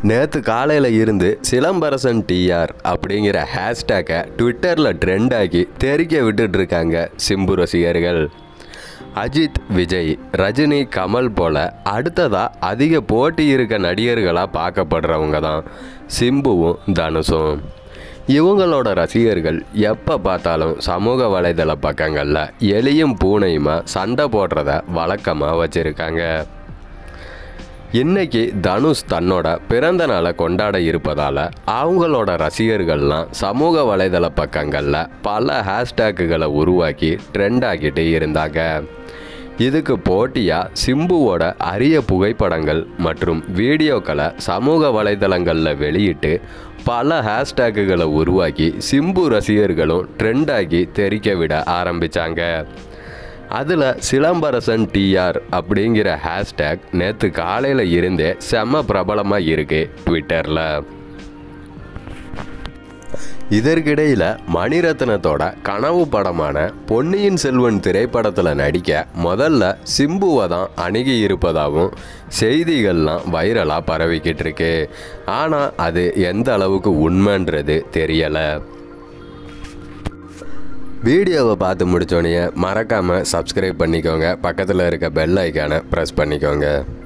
நேற்று காலையில் இருந்து சிலம்பரசன் டிஆர் அப்படிங்கிற ஹேஷ்டேக்கை ட்விட்டரில் ட்ரெண்ட் ஆக்கி தெரிக்க விட்டுட்டு இருக்காங்க சிம்பு ரசிகர்கள் அஜித் விஜய் ரஜினி கமல் போல அடுத்ததா அதிக போட்டி இருக்க நடிகர்களாக பார்க்கப்படுறவங்க தான் சிம்புவும் தனுஷும் இவங்களோட ரசிகர்கள் எப்போ பார்த்தாலும் சமூக வலைதள பக்கங்களில் எலியும் பூனையுமா சண்டை போடுறத வழக்கமாக வச்சுருக்காங்க இன்னைக்கு தனுஷ் தன்னோட பிறந்த நாளை கொண்டாட இருப்பதால் அவங்களோட ரசிகர்கள்லாம் சமூக வலைதள பக்கங்களில் பல ஹேஷ்டேக்குகளை உருவாக்கி ட்ரெண்ட் ஆக்கிட்டு இருந்தாங்க இதுக்கு போட்டியாக சிம்புவோட அரிய புகைப்படங்கள் மற்றும் வீடியோக்களை சமூக வலைதளங்களில் வெளியிட்டு பல ஹேஷ்டேக்குகளை உருவாக்கி சிம்பு ரசிகர்களும் ட்ரெண்ட் ஆக்கி தெரிக்க விட ஆரம்பித்தாங்க அதில் சிலம்பரசன் டிஆர் அப்படிங்கிற ஹேஷ்டேக் நேற்று காலையில் இருந்தே செம்ம பிரபலமாக இருக்கு ட்விட்டரில் இதற்கிடையில் மணிரத்னத்தோட கனவு படமான பொன்னியின் செல்வன் திரைப்படத்தில் நடிக்க முதல்ல சிம்புவை தான் அணுகி இருப்பதாகவும் செய்திகள்லாம் வைரலாக பரவிக்கிட்டு இருக்கு ஆனால் அது எந்த அளவுக்கு உண்மைன்றது தெரியலை வீடியோவை பார்த்து முடிச்சோடனே மறக்காமல் சப்ஸ்கிரைப் பண்ணிக்கோங்க பக்கத்தில் இருக்க பெல் ஐக்கானை ப்ரெஸ் பண்ணிக்கோங்க